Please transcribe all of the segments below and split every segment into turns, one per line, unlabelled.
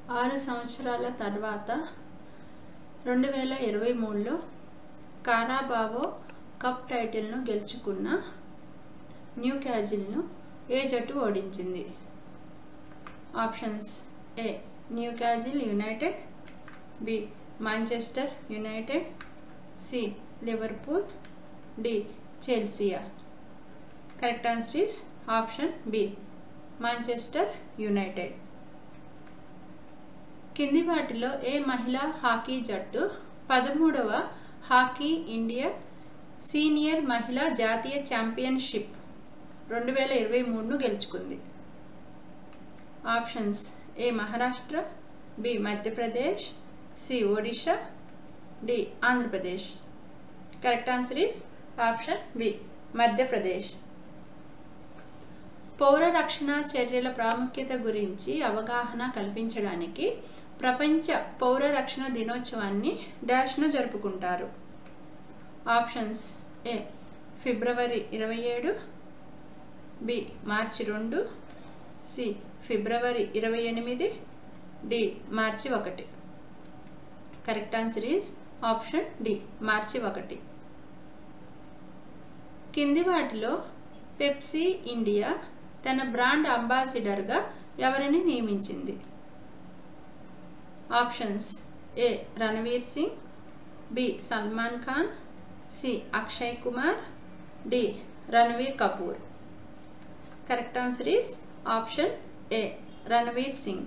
ఆరు సంవత్సరాల తర్వాత రెండు వేల ఇరవై మూడులో కారాబావో కప్ టైటిల్ను గెలుచుకున్న న్యూ క్యాజిల్ను ఏ జట్టు ఓడించింది options A Newcastle United B Manchester United C Liverpool D Chelsea correct answer is option B Manchester United కింది వాటిలో ఏ మహిళా హాకీ జట్టు పదమూడవ హాకీ ఇండియా సీనియర్ మహిళా జాతీయ ఛాంపియన్షిప్ రెండు వేల ఇరవై మూడును గెలుచుకుంది options A Maharashtra B Madhya Pradesh C Odisha D Andhra Pradesh correct answer is option B Madhya Pradesh పౌర రక్షణ చర్యల ప్రాముఖ్యత గురించి అవగాహన కల్పించడానికి ప్రపంచ పౌర రక్షణ దినోత్సవాన్ని డాష్ను జరుపుకుంటారు ఆప్షన్స్ ఏ ఫిబ్రవరి ఇరవై ఏడు బి మార్చి రెండు సి ఫిబ్రవరి ఇరవై ఎనిమిది డి మార్చి ఒకటి correct answer is option D మార్చి ఒకటి కింది వాటిలో పెప్సీ ఇండియా తన బ్రాండ్ అంబాసిడర్గా ఎవరిని నియమించింది options A Ranveer Singh B Salman Khan C Akshay Kumar D Ranveer Kapoor correct answer is option A Ranveer Singh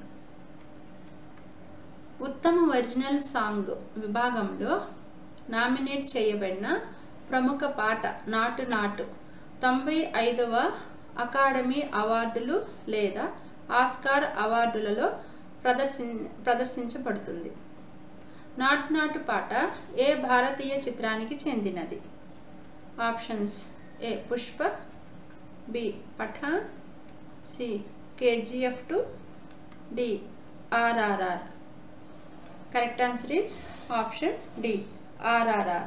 ఉత్తమ ఒరిజినల్ సాంగ్ విభాగంలో నామినేట్ చేయబడిన ప్రముఖ పాట నాటు నాటు తొంభై ఐదవ అకాడమీ అవార్డులు లేదా ఆస్కార్ అవార్డులలో ప్రదర్శి ప్రదర్శించబడుతుంది నాటు నాటు పాట ఏ భారతీయ చిత్రానికి చెందినది options A Pushpa B Pathaan C KGF two D RRR correct answer is option D RRR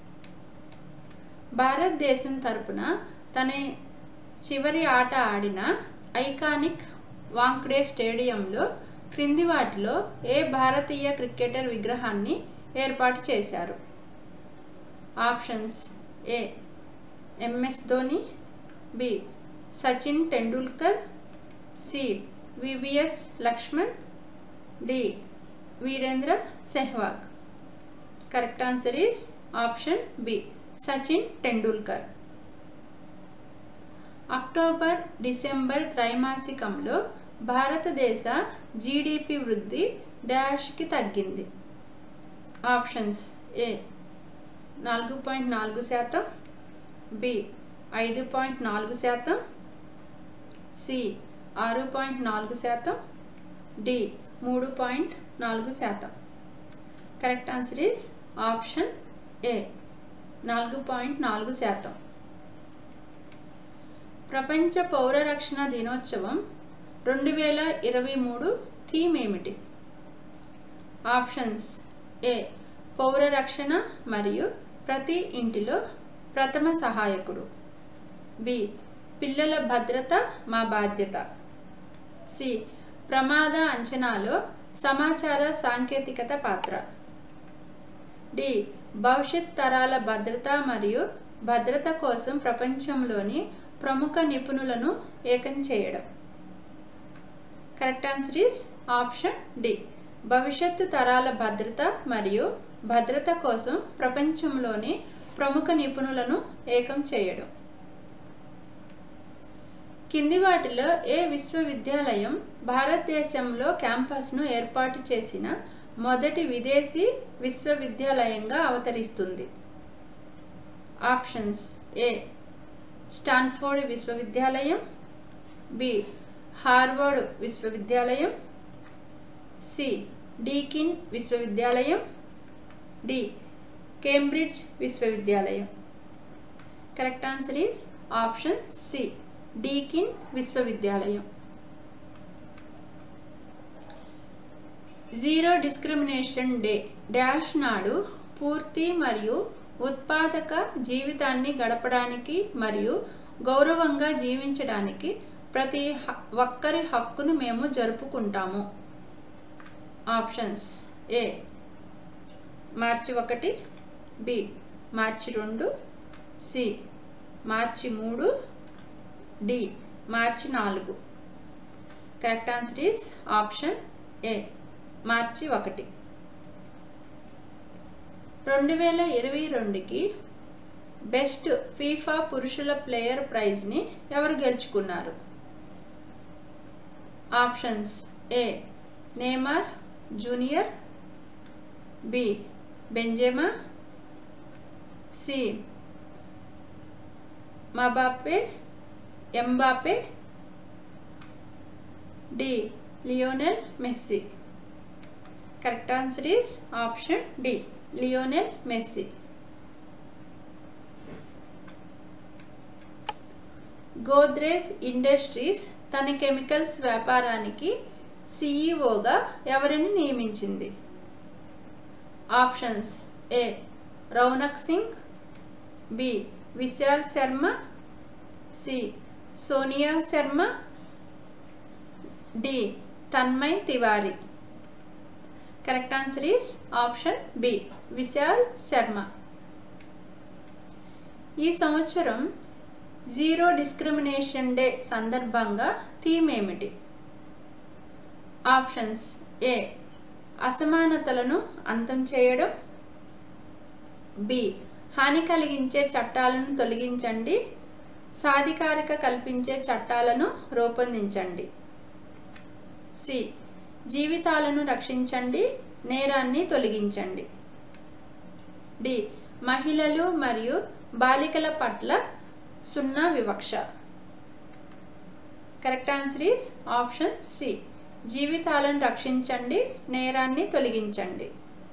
భారతదేశం తరపున తన చివరి ఆట ఆడిన ఐకానిక్ వాంక్డే స్టేడియంలో క్రింది వాటిలో ఏ భారతీయ క్రికెటర్ విగ్రహాన్ని ఏర్పాటు చేశారు options A MS Dhoni B Sachin Tendulkar C VVS Laxman D Virender Sehwag correct answer is option B Sachin Tendulkar October December త్రైమాసికంలో భారతదేశ జీడిపి వృద్ధి డాష్కి తగ్గింది ఆప్షన్స్ ఏ నాలుగు పాయింట్ నాలుగు శాతం బి ఐదు పాయింట్ నాలుగు శాతం సి ఆరు పాయింట్ నాలుగు శాతం డి మూడు పాయింట్ నాలుగు శాతం correct answer is option A నాలుగు పాయింట్ నాలుగు శాతం ప్రపంచ పౌర రక్షణ దినోత్సవం రెండు వేల ఇరవై మూడు థీమ్ ఏమిటి ఆప్షన్స్ ఏ పౌర రక్షణ మరియు ప్రతి ఇంటిలో ప్రథమ సహాయకుడు బి పిల్లల భద్రత మా బాధ్యత సి ప్రమాద అంచనాలో సమాచార సాంకేతికత పాత్ర డి భవిష్యత్ తరాల భద్రత మరియు భద్రత కోసం ప్రపంచంలోని ప్రముఖ నిపుణులను ఏకం చేయడం correct answer is option D భవిష్యత్తు తరాల భద్రత మరియు భద్రత కోసం ప్రపంచంలోని ప్రముఖ నిపుణులను ఏకం చేయడం కింది వాటిలో ఏ విశ్వవిద్యాలయం భారతదేశంలో క్యాంపస్ను ఏర్పాటు చేసిన మొదటి విదేశీ విశ్వవిద్యాలయంగా అవతరిస్తుంది ఆప్షన్స్ ఏ స్టాన్ఫోర్డ్ విశ్వవిద్యాలయం బి హార్వర్డ్ విశ్వవిద్యాలయం సి డీకిన్ విశ్వవిద్యాలయం డి కేంబ్రిడ్జ్ విశ్వవిద్యాలయం correct answer is option C Deakin విశ్వవిద్యాలయం జీరో డిస్క్రిమినేషన్ డే డాష్ నాడు పూర్తి మరియు ఉత్పాదక జీవితాన్ని గడపడానికి మరియు గౌరవంగా జీవించడానికి ప్రతి ఒక్కరి హక్కును మేము జరుపుకుంటాము ఆప్షన్స్ ఏ మార్చి ఒకటి బి మార్చి రెండు సి మార్చి మూడు డి మార్చి నాలుగు correct answer is option A మార్చి ఒకటి రెండు వేల ఇరవై రెండుకి బెస్ట్ ఫీఫా పురుషుల ప్లేయర్ ప్రైజ్ని ఎవరు గెలుచుకున్నారు options A Neymar Junior B Benzema C Mbappe Mbappe D Lionel Messi correct answer is option D Lionel Messi Godrej industries తన కెమికల్స్ వ్యాపారానికి సిఈఓగా ఎవరిని నియమించింది options A Raunak Singh B Vishal Sharma C Sonia Sharma D Tanmay Tiwari correct answer is option B Vishal Sharma ఈ సంవత్సరం zero discrimination day సందర్భంగా theme ఏమిటి options ఏ అసమానతలను అంతం చేయడం బి హాని కలిగించే చట్టాలను తొలగించండి సాధికారిక కల్పించే చట్టాలను రూపొందించండి సి జీవితాలను రక్షించండి నేరాన్ని తొలగించండి డి మహిళలు మరియు బాలికల పట్ల సున్నా వివక్ష correct answer is option C జీవితాలను రక్షించండి నేరాన్ని తొలగించండి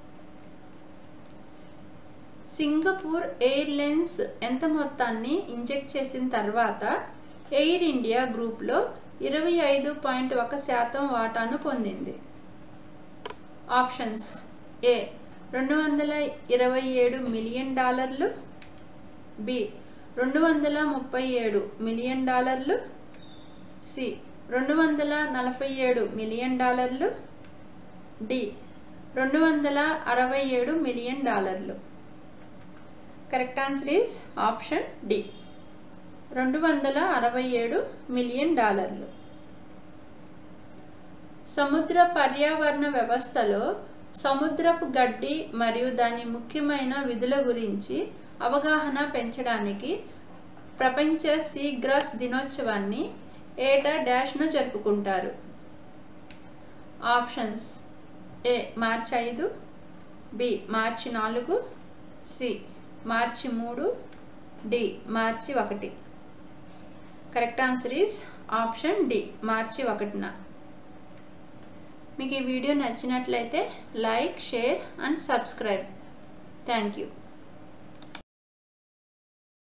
సింగపూర్ ఎయిర్లైన్స్ ఎంత మొత్తాన్ని ఇంజెక్ట్ చేసిన తర్వాత ఎయిర్ ఇండియా గ్రూప్లో ఇరవై ఐదు పాయింట్ ఒక శాతం వాటాను పొందింది ఆప్షన్స్ ఏ రెండు వందల ఇరవై ఏడు మిలియన్ డాలర్లు బి రెండు వందల ముప్పై ఏడు మిలియన్ డాలర్లు సి రెండు వందల నలభై ఏడు మిలియన్ డాలర్లు డి రెండు వందల అరవై ఏడు మిలియన్ డాలర్లు correct answer is option D రెండు వందల అరవై ఏడు మిలియన్ డాలర్లు సముద్ర పర్యావరణ వ్యవస్థలో సముద్రపు గడ్డి మరియు దాని ముఖ్యమైన విధుల గురించి అవగాహన పెంచడానికి ప్రపంచ సీగ్రాస్ దినోత్సవాన్ని ఏటా డాష్ను జరుపుకుంటారు ఆప్షన్స్ ఏ మార్చి ఐదు బి మార్చి నాలుగు సి మార్చి మూడు డి మార్చి ఒకటి correct answer is option D మార్చి ఒకటిన మీకు ఈ వీడియో నచ్చినట్లయితే like share and subscribe thank you